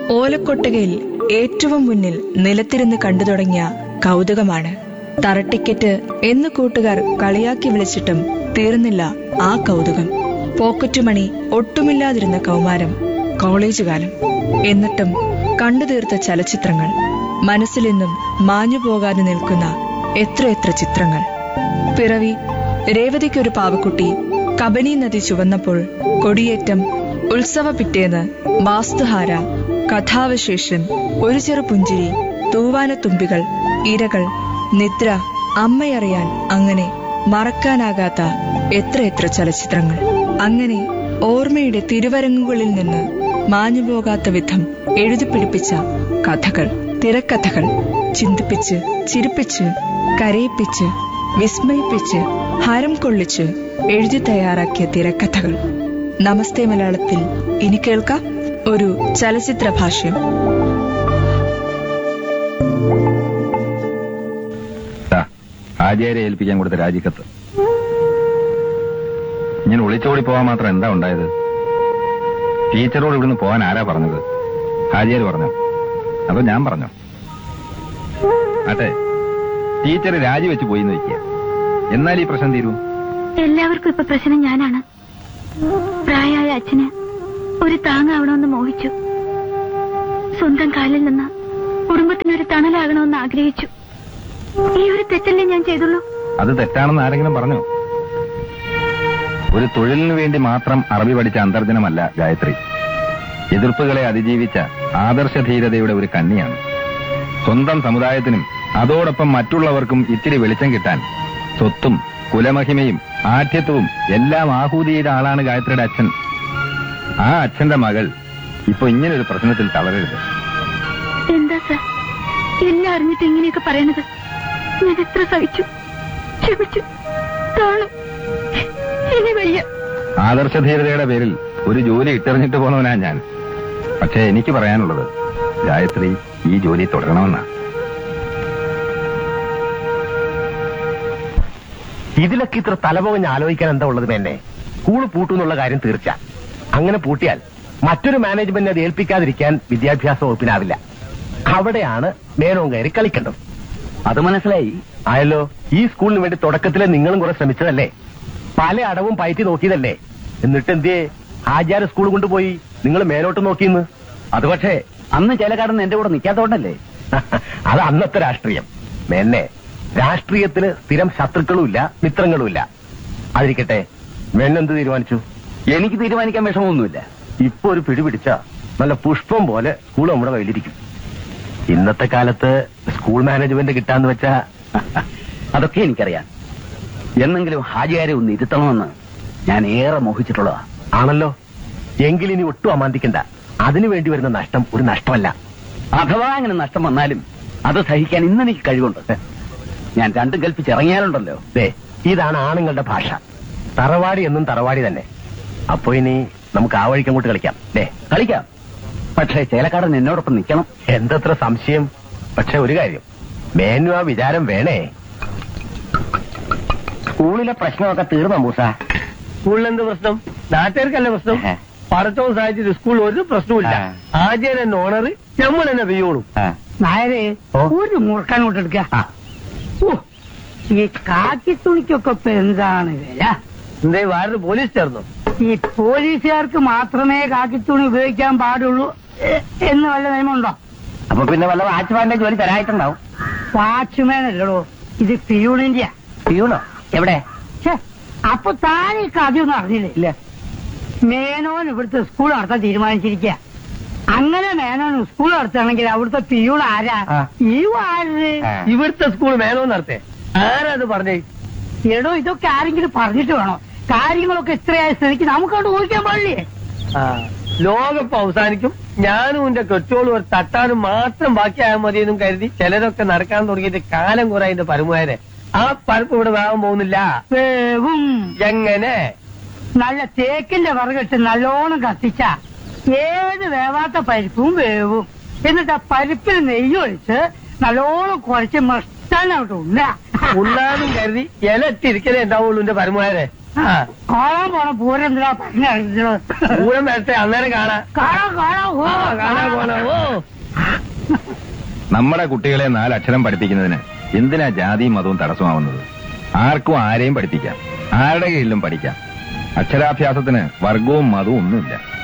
ഓലക്കൊട്ടകയിൽ ഏറ്റവും മുന്നിൽ നിലത്തിരുന്ന് കണ്ടു തുടങ്ങിയ കൗതുകമാണ് തറട്ടിക്കറ്റ് എന്ന് കൂട്ടുകാർ കളിയാക്കി വിളിച്ചിട്ടും തീർന്നില്ല ആ കൗതുകം പോക്കറ്റ് മണി ഒട്ടുമില്ലാതിരുന്ന കൗമാരം കോളേജ് കാലം എന്നിട്ടും കണ്ടു തീർത്ത ചലച്ചിത്രങ്ങൾ മനസ്സിലെന്നും മാഞ്ഞു പോകാതെ നിൽക്കുന്ന എത്രയെത്ര ചിത്രങ്ങൾ പിറവി രേവതിക്കൊരു പാവക്കുട്ടി കബനി നദി ചുവന്നപ്പോൾ കൊടിയേറ്റം ഉത്സവ പിറ്റേന്ന് വാസ്തുഹാര കഥാവശേഷൻ ഒരു ചെറു പുഞ്ചിരി തൂവാനത്തുമ്പികൾ ഇരകൾ നിദ്ര അമ്മയറിയാൻ അങ്ങനെ മറക്കാനാകാത്ത എത്രയെത്ര ചലച്ചിത്രങ്ങൾ അങ്ങനെ ഓർമ്മയുടെ തിരുവരങ്ങുകളിൽ നിന്ന് മാഞ്ഞുപോകാത്ത വിധം എഴുതിപ്പിടിപ്പിച്ച കഥകൾ തിരക്കഥകൾ ചിന്തിപ്പിച്ച് ചിരിപ്പിച്ച് കരയിപ്പിച്ച് വിസ്മയിപ്പിച്ച് ഹരം കൊള്ളിച്ച് എഴുതി തയ്യാറാക്കിയ തിരക്കഥകൾ നമസ്തേ മലയാളത്തിൽ ഇനി കേൾക്കാം ഒരു ചലച്ചിത്ര ഭാഷ്യം ദാ, ആചാര്യ ഏൽപ്പിക്കാൻ കൊടുത്ത രാജിക്കത്ത് ഇങ്ങനെ ഒളിച്ചോടി പോവാൻ മാത്രം എന്താ ഉണ്ടായത് ടീച്ചറോട് ഇവിടുന്ന് പോകാൻ ആരാ പറഞ്ഞത് ഹാജിയാര് പറഞ്ഞോ അതോ ഞാൻ പറഞ്ഞോ അട്ടെ ടീച്ചർ രാജിവെച്ച് പോയി എന്ന് വയ്ക്കുക എന്നാൽ ഈ പ്രശ്നം തീരൂ എല്ലാവർക്കും ഇപ്പൊ പ്രശ്നം ഞാനാണ് പ്രായമായ അച്ഛന് ഒരു താങ്ങാവണമെന്ന് മോഹിച്ചു സ്വന്തം കാലിൽ നിന്ന് കുടുംബത്തിനൊരു തണലാകണമെന്ന് ആഗ്രഹിച്ചു ഈ ഒരു തെറ്റല്ലേ ഞാൻ ചെയ്തുള്ളൂ അത് തെറ്റാണെന്ന് ആരെങ്കിലും പറഞ്ഞോ ഒരു തൊഴിലിനു വേണ്ടി മാത്രം അറബി പഠിച്ച അന്തർജനമല്ല ഗായത്രി എതിർപ്പുകളെ അതിജീവിച്ച ആദർശധീരതയുടെ ഒരു കന്നിയാണ് സ്വന്തം സമുദായത്തിനും അതോടൊപ്പം മറ്റുള്ളവർക്കും ഇത്തിരി വെളിച്ചം കിട്ടാൻ സ്വത്തും കുലമഹിമയും ആഠ്യത്വവും എല്ലാം ആഹൂതി ചെയ്ത ആളാണ് ഗായത്രിയുടെ അച്ഛൻ ആ അച്ഛന്റെ മകൾ ഇപ്പൊ ഇങ്ങനൊരു പ്രശ്നത്തിൽ തളരരുത് എന്താ സാർ എല്ലാം അറിഞ്ഞിട്ട് ഇങ്ങനെയൊക്കെ പറയണത് ഞാൻ എത്ര സഹിച്ചു ക്ഷമിച്ചു താണു ഇനി വയ്യ ആദർശധീരതയുടെ പേരിൽ ഒരു ജോലി ഇട്ടെറിഞ്ഞിട്ട് പോന്നവനാ ഞാൻ പക്ഷേ എനിക്ക് പറയാനുള്ളത് ഗായത്രി ഈ ജോലി തുടരണമെന്നാ ഇതിലൊക്കെ ഇത്ര തലപോകഞ്ഞ് ആലോചിക്കാൻ എന്താ ഉള്ളത് എന്നെ സ്കൂള് പൂട്ടുന്നുള്ള കാര്യം തീർച്ച അങ്ങനെ പൂട്ടിയാൽ മറ്റൊരു മാനേജ്മെന്റിനെ അത് ഏൽപ്പിക്കാതിരിക്കാൻ വിദ്യാഭ്യാസ വകുപ്പിനാവില്ല അവിടെയാണ് മേനോൻ കയറി കളിക്കേണ്ടത് അത് മനസ്സിലായി ആയല്ലോ ഈ സ്കൂളിന് വേണ്ടി തുടക്കത്തിലെ നിങ്ങളും കുറെ ശ്രമിച്ചതല്ലേ പല അടവും പയറ്റി നോക്കിയതല്ലേ എന്നിട്ട് എന്തേ ആചാര സ്കൂൾ കൊണ്ടുപോയി നിങ്ങൾ മേലോട്ട് നോക്കിയെന്ന് അത് പക്ഷേ അന്ന് ചേലക്കാടൻ എന്റെ കൂടെ നിൽക്കാത്തോണ്ടല്ലേ അത് അന്നത്തെ രാഷ്ട്രീയം മേന്നെ രാഷ്ട്രീയത്തിന് സ്ഥിരം ശത്രുക്കളുമില്ല മിത്രങ്ങളുമില്ല അതിരിക്കട്ടെ മേന്നെന്ത് തീരുമാനിച്ചു എനിക്ക് തീരുമാനിക്കാൻ വിഷമമൊന്നുമില്ല ഇപ്പൊ ഒരു പിടി പിടിച്ച നല്ല പുഷ്പം പോലെ സ്കൂൾ നമ്മുടെ കയ്യിലിരിക്കും ഇന്നത്തെ കാലത്ത് സ്കൂൾ മാനേജ്മെന്റ് കിട്ടാന്ന് വെച്ചാ അതൊക്കെ എനിക്കറിയാം എന്നെങ്കിലും ഹാജിയാരെ ഒന്ന് ഇരുത്തണമെന്ന് ഞാൻ ഏറെ മോഹിച്ചിട്ടുള്ളതാ ആണല്ലോ എങ്കിലിനി ഒട്ടും അമാന്തിക്കണ്ട അതിനു വേണ്ടി വരുന്ന നഷ്ടം ഒരു നഷ്ടമല്ല അഥവാ അങ്ങനെ നഷ്ടം വന്നാലും അത് സഹിക്കാൻ ഇന്ന് എനിക്ക് കഴിവുണ്ട് ഞാൻ രണ്ടും കൽപ്പിച്ച് ഇറങ്ങിയാലുണ്ടല്ലോ ദേ ഇതാണ് ആണുങ്ങളുടെ ഭാഷ തറവാടി എന്നും തറവാടി തന്നെ അപ്പൊ ഇനി നമുക്ക് ആ വഴിക്ക് അങ്ങോട്ട് കളിക്കാം ദേ കളിക്കാം പക്ഷേ ചേലക്കാടൻ എന്നോടൊപ്പം നിൽക്കണം എന്തത്ര സംശയം പക്ഷെ ഒരു കാര്യം മേനു ആ വിചാരം വേണേ സ്കൂളിലെ പ്രശ്നമൊക്കെ തീർന്ന മൂസ സ്കൂളിലെന്ത് പ്രശ്നം നാട്ടുകാർക്കല്ല പ്രശ്നം ഏ. പടച്ചവും സാധിച്ചിട്ട് സ്കൂൾ ഒരു പ്രശ്നവുമില്ല ആ. ആദ്യം തന്നെ ഓണർ നമ്മൾ തന്നെ പെയ്യോളും നായരെ ഓ. ഒരു മുറുക്കാനോട്ട് എടുക്ക ആ. ഓ, ഈ കാക്കി തുണിക്കൊക്കെ ഇപ്പൊ എന്താണ് വില എന്തേ വേറൊരു പോലീസ് ചേർന്നു ഈ പോലീസുകാർക്ക് മാത്രമേ കാക്കിത്തുണി ഉപയോഗിക്കാൻ പാടുള്ളൂ എ- എന്ന് വല്ല നിയമമുണ്ടോ അപ്പൊ പിന്നെ വല്ല വാച്ച്മാന്റെ ജോലി തരായിട്ടുണ്ടാവും വാച്ച്മാൻ അല്ലടോ ഇത് പിയൂണിന്റെയാ പിയൂണോ എവിടെ ഛെ, അപ്പൊ താൻ ഈ കഥയൊന്നും അറിഞ്ഞില്ലേ ഇല്ല മേനോൻ ഇവിടുത്തെ സ്കൂൾ നടത്താൻ തീരുമാനിച്ചിരിക്കുക അങ്ങനെ മേനോൻ സ്കൂൾ നടത്തുകയാണെങ്കിൽ അവിടുത്തെ പിയൂൺ ആരാ ആ. ഈ ആര് ഇവിടുത്തെ സ്കൂൾ മേനോ നടത്തേ ആരാ അത് പറഞ്ഞേ എടോ ഇതൊക്കെ ആരെങ്കിലും പറഞ്ഞിട്ട് വേണോ കാര്യങ്ങളൊക്കെ ഇത്രയായ സ്ഥിതിക്ക് നമുക്കവിടെ ഊഹിക്കാൻ പാടില്ലേ ആ, ലോകപ്പ് അവസാനിക്കും ഞാനും എന്റെ കെട്ടോളും ഒരു തട്ടാനും മാത്രം ബാക്കിയായാൽ മതിയെന്നും കരുതി ചിലരൊക്കെ നടക്കാൻ തുടങ്ങിയിട്ട് കാലം കുറെ അതിന്റെ പരമുകാരെ ആ പരപ്പ് ഇവിടെ വേഗം പോകുന്നില്ല വേവും എങ്ങനെ നല്ല തേക്കിന്റെ വറകിട്ട് നല്ലോണം കത്തിച്ച ഏത് വേവാത്ത പരിപ്പും വേവും എന്നിട്ട് ആ പരിപ്പിൽ നെയ്യൊഴിച്ച് നല്ലോണം കുഴച്ച് മസ്താനോട്ട് ഉണ്ട ഉണ്ണാനും കരുതി ഇല ഇട്ടിരിക്കലേ ഉണ്ടാവുള്ളൂ എന്റെ പരമുകാരെ ആ കാണാൻ പോണ പൂരെന്തിനാ പറഞ്ഞിറങ്ങിച്ചത് പൂരം വരട്ടെ അന്നേരം കാണാം കാണാം കാണാം ഓ, ആ, കാണാൻ പോണോ ഓ നമ്മുടെ കുട്ടികളെ നാലക്ഷരം പഠിപ്പിക്കുന്നതിന് എന്തിനാ ജാതിയും മതവും തടസ്സമാവുന്നത് ആർക്കും ആരെയും പഠിപ്പിക്കാം ആരുടെ കീഴിലും പഠിക്കാം അക്ഷരാഭ്യാസത്തിന് വർഗവും മതവും ഒന്നുമില്ല